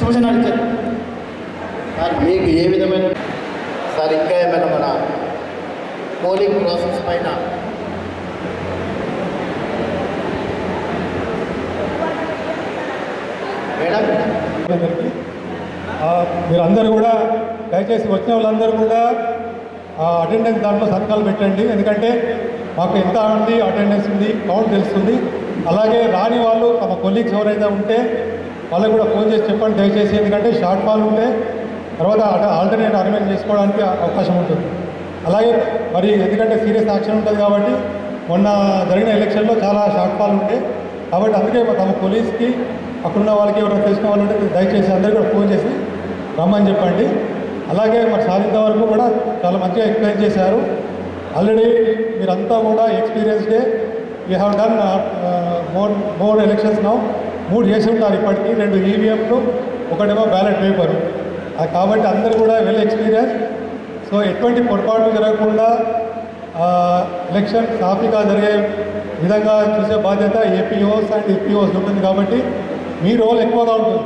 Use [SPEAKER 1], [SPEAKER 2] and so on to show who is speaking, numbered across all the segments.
[SPEAKER 1] Question అడిగారు sir మీకు ఏ విధమైన సార్ ఇంకా ఏమైనా మన పోలింగ్ ప్రాసెస్ పైన మేడం
[SPEAKER 2] అందరికీ ఆ, మీరందరూ కూడా దయచేసి వచ్చిన వాళ్ళందరూ కూడా ఆ అటెండెన్స్ దాంట్లో సంతకాలు పెట్టండి ఎందుకంటే మాకు ఎంత ఉంది అటెండెన్స్ ఉంది కౌంట్ తెలుస్తుంది అలాగే రాని వాళ్ళు తమ కొలీగ్స్ ఎవరైతే ఉంటే వాళ్ళకు కూడా ఫోన్ చేసి చెప్పండి దయచేసి ఎందుకంటే షార్ట్ ఫాల్ ఉంటే తర్వాత ఆల్టర్నేట్ అరేంజ్ చేసుకోవడానికి అవకాశం ఉంటుంది అలాగే మరి ఎందుకంటే సీరియస్ యాక్షన్ ఉంటుంది కాబట్టి మొన్న జరిగిన ఎలక్షన్లో చాలా షార్ట్ ఫాల్ ఉంటే కాబట్టి అందుకే తమ పోలీస్కి అక్కడున్న వాళ్ళకి ఎవరైనా తెలిసిన వాళ్ళు ఉంటే దయచేసి అందరికీ కూడా ఫోన్ చేసి రమ్మని చెప్పండి అలాగే మరి సాధింత వరకు కూడా చాలా మంచిగా ఎక్స్ప్లెయిన్ చేశారు ఆల్రెడీ మీరంతా కూడా ఎక్స్పీరియన్స్డే you have done more more elections now మూడు చేసి ఉంటారు ఇప్పటికీ రెండు ఈవీఎంలు ఒకటేమో బ్యాలెట్ పేపర్ కాబట్టి అందరూ కూడా వెల్ ఎక్స్పీరియన్స్ సో ఎటువంటి పొరపాటు జరగకుండా ఆ, ఎలక్షన్ సాఫీగా జరిగే విధంగా చూసే బాధ్యత ఏపీఓస్ అండ్ ఏపీఓస్ ఉంటుంది కాబట్టి మీ రోల్ ఎక్కువగా ఉంటుంది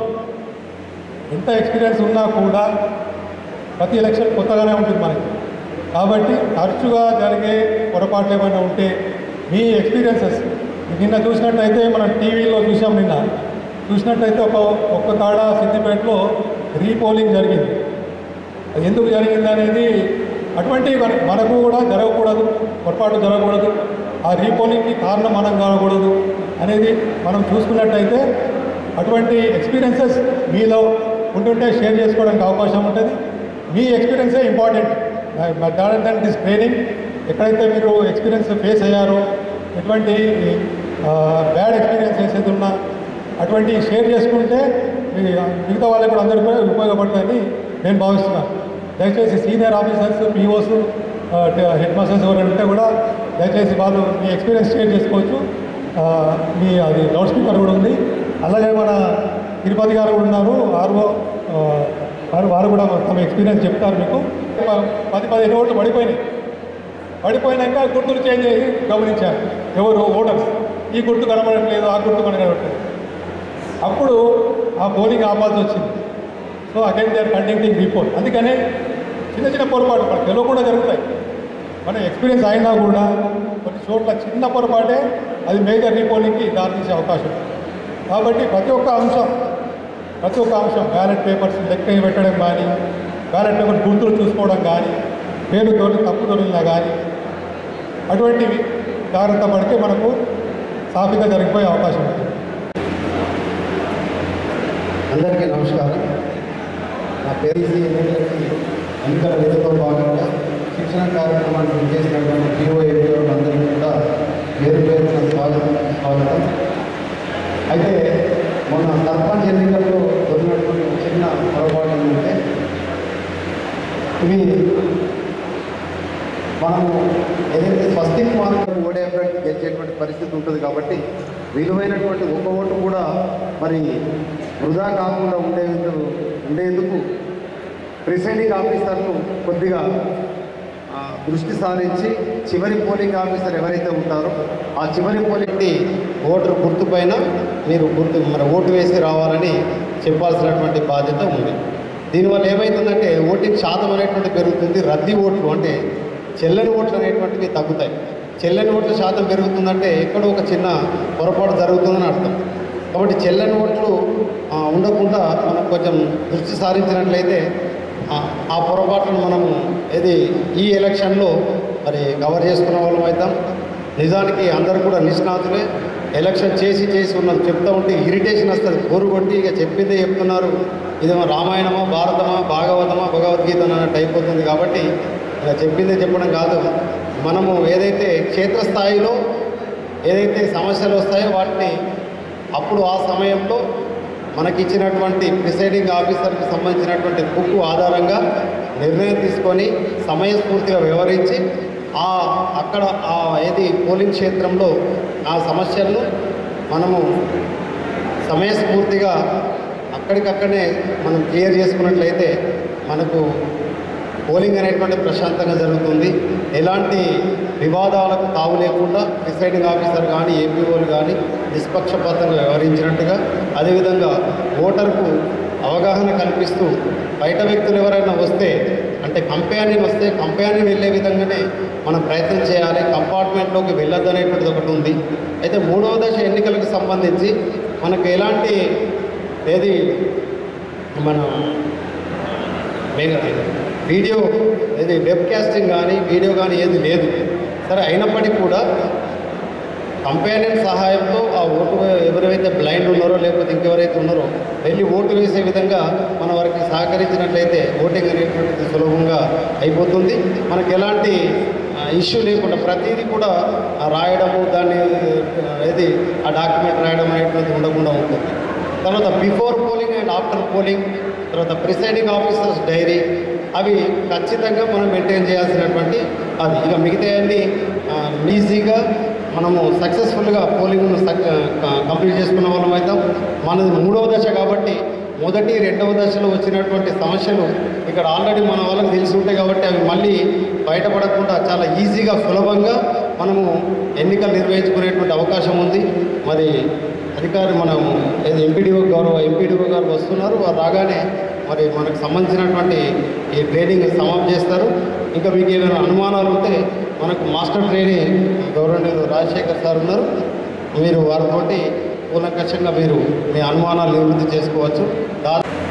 [SPEAKER 2] ఎంత ఎక్స్పీరియన్స్ ఉన్నా కూడా ప్రతి ఎలక్షన్ కొత్తగానే ఉంటుంది మనకి కాబట్టి తరచుగా జరిగే పొరపాట్లు ఏమైనా ఉంటే మీ ఎక్స్పీరియన్సెస్ నిన్న చూసినట్టయితే మనం టీవీలో చూసాం నిన్న చూసినట్టయితే ఒక ఒక్క కాడ సిద్దిపేటలో రీపోలింగ్ జరిగింది అది ఎందుకు జరిగింది అనేది అటువంటి మన- మనకు కూడా జరగకూడదు పొరపాటు జరగకూడదు ఆ రీపోలింగ్కి కారణం మనం కాకూడదు అనేది మనం చూసుకున్నట్టయితే అటువంటి ఎక్స్పీరియన్సెస్ మీలో ఉంటుంటే షేర్ చేసుకోవడానికి అవకాశం ఉంటుంది మీ ఎక్స్పీరియన్సే ఇంపార్టెంట్ దాని దాన్ దిస్ ట్రైనింగ్ ఎక్కడైతే మీరు ఎక్స్పీరియన్స్ ఫేస్ అయ్యారో ఎటువంటి బ్యాడ్ ఎక్స్పీరియన్స్ ఏదైతే ఉన్నా అటువంటి షేర్ చేసుకుంటే మీ- మిగతా వాళ్ళకి కూడా అందరికీ కూడా ఉపయోగపడుతుందని నేను భావిస్తున్నాను దయచేసి senior officers POs headmasters ఎవరైనా ఉంటే కూడా దయచేసి వాళ్ళు మీ ఎక్స్పీరియన్స్ షేర్ చేసుకోవచ్చు ఆ, మీ అది లౌడ్ స్పీకర్ కూడా ఉంది అలాగే మన తిరుపతి గారు కూడా ఉన్నారు ఆర్ఓ ఆ, వారు వారు కూడా తమ ఎక్స్పీరియన్స్ చెప్తారు మీకు ప- పది పదిహేను ఓట్లు పడిపోయినాయి పడిపోయినాక గుర్తులు చేంజ్ అయ్యి గమనించారు ఎవరు ఓటర్స్ ఈ గుర్తు కనబడట్లేదు ఆ గుర్తు కనబడట్లేదు అప్పుడు ఆ పోలింగ్ ఆపాల్సి వచ్చింది so again they are conducting report అందుకనే చిన్న చిన్న పొరపాటు మనకు తెలియకుండా జరుగుతాయి మన ఎక్స్పీరియన్స్ అయినా కూడా కొన్ని చోట్ల చిన్న పొరపాటే అది మేజర్ రీపోలింగ్కి దారితీసే అవకాశం ఉంది. కాబట్టి ప్రతి ఒక్క అంశం ప్రతి ఒక్క అంశం బ్యాలెట్ పేపర్స్ లెక్క పెట్టడం కానీ బ్యాలెట్ పేపర్ గుర్తులు చూసుకోవడం కానీ పేరు తోలి తప్పు తొలినా కానీ అటువంటివి జాగ్రత్త పడితే మనకు సాఫీగా జరిగిపోయే అవకాశం ఉంది
[SPEAKER 1] అందరికీ నమస్కారం నా పేరు ఈసీ ఎన్నికలకి ఎన్నికల విధితో భాగంగా శిక్షణ కార్యక్రమాన్ని చేసినటువంటి పిఓ ఏపీఓ అందరికీ కూడా పేరు పేరున స్వాగతం స్వాగతం అయితే మొన్న సర్పంచ్ ఎన్నికల్లో దొరికినటువంటి ఒక చిన్న పొరపాటు ఏంటంటే ఇవి మనము ఏదైతే స్వస్తిక్ మార్కులు ఓడే అభ్యర్థి గెలిచేటువంటి పరిస్థితి ఉంటుంది కాబట్టి విలువైనటువంటి ఒక ఓటు కూడా మరి వృధా కాకుండా ఉండేందుకు ఉండేందుకు ప్రిసైడింగ్ ఆఫీసర్లు కొద్దిగా ఆ, దృష్టి సారించి చివరి పోలింగ్ ఆఫీసర్ ఎవరైతే ఉంటారో ఆ చివరి పోలింగ్ ఓటర్ గుర్తు పైన మీరు గుర్తు మరి ఓటు వేసి రావాలని చెప్పాల్సినటువంటి బాధ్యత ఉంది దీనివల్ల ఏమవుతుందంటే ఓటింగ్ శాతం అనేటువంటి పెరుగుతుంది రద్దీ ఓట్లు అంటే చెల్లని ఓట్లు అనేటువంటివి తగ్గుతాయి చెల్లని ఓట్ల శాతం పెరుగుతుందంటే ఎక్కడో ఒక చిన్న పొరపాటు జరుగుతుందని అర్థం కాబట్టి చెల్లని ఓట్లు ఆ, ఉండకుండా మనం కొంచెం దృష్టి సారించినట్లయితే ఆ, ఆ పొరపాట్లను మనము ఏది ఈ ఎలక్షన్లో మరి కవర్ చేసుకున్న వాళ్ళం అవుతాం నిజానికి అందరూ కూడా నిష్ణాతులే ఎలక్షన్ చేసి చేసి ఉన్నాం చెప్తా ఉంటే ఇరిటేషన్ వస్తుంది బోరు కొట్టి ఇక చెప్పిందే చెప్తున్నారు ఇదేమో రామాయణమా భారతమా భాగవతమా భగవద్గీత అన్నట్టు అయిపోతుంది కాబట్టి ఇలా చెప్పిందే చెప్పడం కాదు మనము ఏదైతే క్షేత్రస్థాయిలో ఏదైతే సమస్యలు వస్తాయో వాటిని అప్పుడు ఆ సమయంలో మనకి ఇచ్చినటువంటి ప్రిసైడింగ్ ఆఫీసర్కి సంబంధించినటువంటి బుక్ ఆధారంగా నిర్ణయం తీసుకొని సమయస్ఫూర్తిగా వ్యవహరించి ఆ అక్కడ ఆ ఏది పోలింగ్ క్షేత్రంలో ఆ సమస్యలను మనము సమయస్ఫూర్తిగా అక్కడికక్కడనే మనం క్లియర్ చేసుకున్నట్లయితే మనకు పోలింగ్ అనేటువంటి ప్రశాంతంగా జరుగుతుంది ఎలాంటి వివాదాలకు తావు లేకుండా ప్రిసైడింగ్ ఆఫీసర్ కానీ ఏపీఓలు కానీ నిష్పక్షపాతంగా వ్యవహరించినట్టుగా అదేవిధంగా ఓటర్కు అవగాహన కల్పిస్తూ బయట వ్యక్తులు ఎవరైనా వస్తే అంటే కంపానియన్ వస్తే కంపానియన్ వెళ్ళే విధంగానే మనం ప్రయత్నం చేయాలి కంపార్ట్మెంట్లోకి వెళ్ళొద్దు అనేటువంటిది ఒకటి ఉంది అయితే మూడవ దశ ఎన్నికలకు సంబంధించి మనకు ఎలాంటి ఏది మన వేగ- వీడియో ఏది వెబ్ కాస్టింగ్ కానీ వీడియో కానీ ఏది లేదు సరే అయినప్పటికీ కూడా కంపానియన్ సహాయంతో ఆ ఓటు ఎవరైతే బ్లైండ్ ఉన్నారో లేకపోతే ఇంకెవరైతే ఉన్నారో వెళ్ళి ఓటు వేసే విధంగా మన వారికి సహకరించినట్లయితే ఓటింగ్ అనేటువంటిది సులభంగా అయిపోతుంది మనకు ఎలాంటి ఇష్యూ లేకుండా ప్రతిదీ కూడా ఆ రాయడము దాన్ని ఆ, ఏది ఆ డాక్యుమెంట్ రాయడం అనేటువంటిది ఉండకుండా ఉంటుంది తర్వాత before polling and after polling తర్వాత ప్రిసైడింగ్ ఆఫీసర్స్ డైరీ అవి ఖచ్చితంగా మనం మెయింటైన్ చేయాల్సినటువంటి అది ఇక మిగతా అన్ని ఈజీగా మనము సక్సెస్ఫుల్గా పోలింగ్ను కంప్లీట్ చేసుకున్న వాళ్ళం అవుతాం మనది మూడవ దశ కాబట్టి మొదటి రెండవ దశలో వచ్చినటువంటి సమస్యలు ఇక్కడ ఆల్రెడీ మన వాళ్ళకి తెలిసి ఉంటాయి కాబట్టి అవి మళ్ళీ బయటపడకుండా చాలా ఈజీగా సులభంగా మనము ఎన్నికలు నిర్వహించుకునేటువంటి అవకాశం ఉంది మరి అధికారి మనం ఏది ఎంపీడీఓ గారు ఎంపీడీఓ గారు వస్తున్నారు వారు రాగానే మరి మనకు సంబంధించినటువంటి ఈ ట్రైనింగ్ సమాప్తి చేస్తారు ఇంకా మీకు ఏమైనా అనుమానాలు ఉంటే మనకు మాస్టర్ ట్రైనింగ్ గౌరవనీయులు రాజశేఖర్ సార్ ఉన్నారు మీరు వారితోటి కూలంకషంగా మీరు మీ అనుమానాలు నివృత్తి చేసుకోవచ్చు దా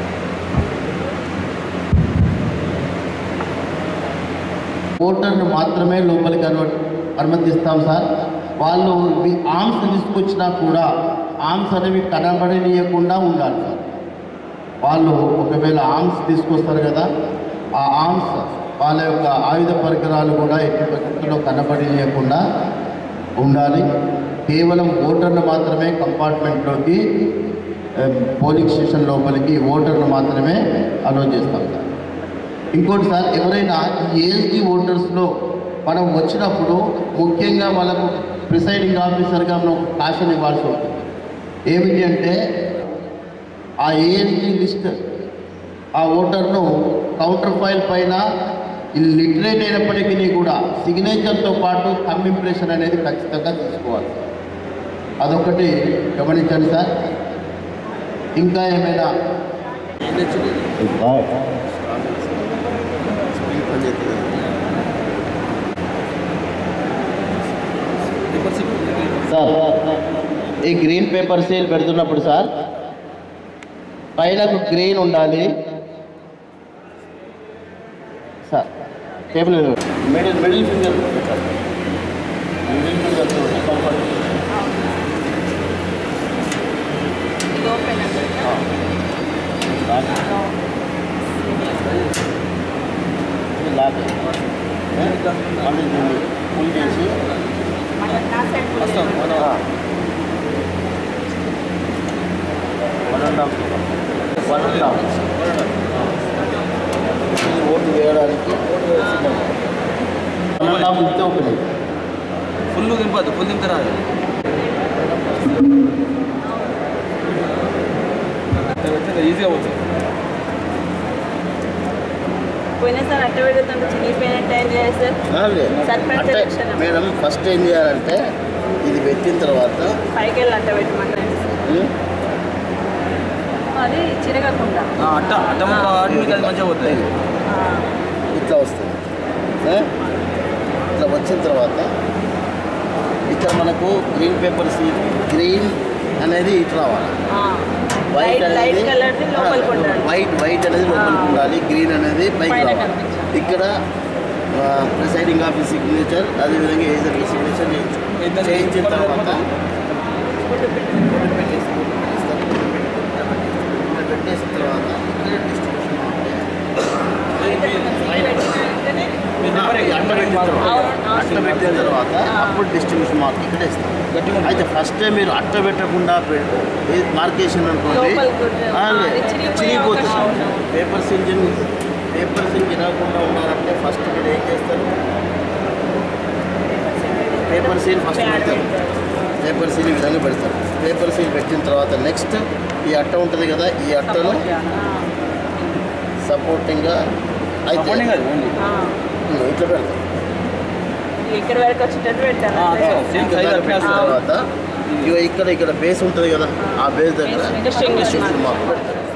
[SPEAKER 3] ఓటర్ను మాత్రమే లోపలికి అనుమ అనుమతిస్తాం సార్ వాళ్ళు మీ- ఆర్మ్స్ తీసుకొచ్చినా కూడా ఆర్మ్స్ అనేవి కనబడనీయకుండా ఉండాలి సార్ వాళ్ళు ఒకవేళ ఆర్మ్స్ తీసుకొస్తారు కదా ఆ ఆర్మ్స్ వాళ్ళ యొక్క ఆయుధ పరికరాలు కూడా ఎట్టి పరిస్థితుల్లో కనబడనీయకుండా ఉండాలి కేవలం ఓటర్ను మాత్రమే కంపార్ట్మెంట్లోకి ఆ, పోలింగ్ స్టేషన్ లోపలికి ఓటర్ను మాత్రమే అలో చేస్తాం సార్ ఇంకోటి సార్ ఎవరైనా ఈ ఏఎస్డి ఓటర్స్లో మనం వచ్చినప్పుడు ముఖ్యంగా వాళ్ళకు ప్రిసైడింగ్ ఆఫీసర్గా మనం ఒక కాషన్ ఇవ్వాల్సి ఉంటుంది ఏమిటి అంటే ఆ ఏఎస్డి లిస్ట్ ఆ ఓటర్ను కౌంటర్ ఫైల్ పైన లిటరేట్ అయినప్పటికీ కూడా సిగ్నేచర్తో పాటు థమ్ ఇంప్రెషన్ అనేది ఖచ్చితంగా తీసుకోవాలి అదొకటి గమనించండి సార్ ఇంకా ఏమైనా సార్ ఈ గ్రీన్ పేపర్ సీల్ పెడుతున్నప్పుడు సార్ పైన గ్రీన్ ఉండాలి sir table middle middle finger sir middle finger comfort
[SPEAKER 4] ఇది ఓపెన్ అన్నమాట
[SPEAKER 3] లాక్ మళ్ళీ దీన్ని ఫుల్ చేసి
[SPEAKER 4] మన నా సైడ్
[SPEAKER 3] వస్తాం one and half one and half ఇది ఓటు వేయడానికి వన్ అండ్ హాఫ్ ఇస్తే ఓపెన్ అయింది
[SPEAKER 5] ఫుల్ దింపద్దు ఫుల్ దింప రాదు ఈజీగా పోతుంది
[SPEAKER 4] పోయినసారి అట్ట పెడుతుంటే చినిగిపోయినట్టు ఏం చేయాలి సార్ సర్పంచ్
[SPEAKER 3] అంటే
[SPEAKER 4] ఎలక్షన్ అప్పుడు.
[SPEAKER 3] మేడం ఫస్ట్ ఏం చేయాలంటే ఇది పెట్టిన తర్వాత
[SPEAKER 4] పైకి వెళ్ళి అట్ట పెట్టమంటారు
[SPEAKER 3] ఉమ్,
[SPEAKER 4] అది చిరగకుండా
[SPEAKER 5] అట్ట అట్ట ముక్క ఆడి మీకు అది మంచిగా పోతుంది
[SPEAKER 4] ఆ,
[SPEAKER 3] ఇట్లా వస్తుంది ఏ? ఇట్లా వచ్చిన తర్వాత ఇక్కడ మనకు గ్రీన్ పేపర్ సీట్ గ్రీన్ అనేది ఇట్లా రావాలి
[SPEAKER 4] ఆ.
[SPEAKER 3] వైట్
[SPEAKER 4] లైట్ లైట్
[SPEAKER 3] అనేది
[SPEAKER 4] కలర్ది లోపలికి ఉండాలి
[SPEAKER 3] వైట్ వైట్ అనేది లోపలికి
[SPEAKER 4] ఆ.
[SPEAKER 3] ఉండాలి గ్రీన్ అనేది పైకి
[SPEAKER 4] పైన
[SPEAKER 3] రావాలి
[SPEAKER 4] కనిపించాలి.
[SPEAKER 3] ఇక్కడ ప్రిసైడింగ్ ఆఫీస్ సిగ్నేచర్ అదేవిధంగా ఏజర్ సిగ్నేచర్ చేయించు చేయించిన తర్వాత
[SPEAKER 4] ఫుడ్ పెట్టి
[SPEAKER 3] ఫోటో పెట్టేసి ఇక్కడ పెట్టేసిన తర్వాత ఇక్కడ distribution ఈ అట్ట పెట్టిన తర్వాత అట్ట పెట్టిన తర్వాత అప్పుడు డిస్ట్రిబ్యూషన్ మార్క్ ఇక్కడ ఇస్తాం అయితే ఫస్ట్ మీరు అట్ట పెట్టకుండా మార్కేషన్ అనుకోండి
[SPEAKER 4] లోపలికి ఉంటుంది.
[SPEAKER 3] ఆ, లే,
[SPEAKER 4] అది చిరిగిపోయే
[SPEAKER 3] చిరిగిపోతుంది
[SPEAKER 4] అవకాశం ఉంటుంది.
[SPEAKER 3] పేపర్ సింజిన్ పేపర్ సింజ్ తినకుండా ఉన్నారంటే ఫస్ట్ మీరు ఏం చేస్తారు పేపర్ సీల్ ఫస్ట్ పెడతారు పేపర్ సీల్ ఈ విధంగా పెడతారు పేపర్ సీల్ పెట్టిన తర్వాత నెక్స్ట్ ఈ అట్ట ఉంటుంది కదా ఈ అట్టను సపోర్టింగ్గా అయితే
[SPEAKER 5] సపోర్టింగ్ అది ఓన్లీ
[SPEAKER 3] ఉమ్, ఇట్లా పెడతారు
[SPEAKER 4] ఇక్కడ వరకు వచ్చేటట్టు పెట్టాను
[SPEAKER 5] సేమ్
[SPEAKER 3] ఇక్కడ
[SPEAKER 5] సైజ్
[SPEAKER 3] దాకా పెట్టిన తర్వాత ఇగో ఇక్కడ ఇక్కడ బేస్ ఉంటుంది కదా ఆ బేస్ దగ్గర
[SPEAKER 4] Distinguish
[SPEAKER 3] distinguish
[SPEAKER 4] mark.
[SPEAKER 3] mark పెడతారు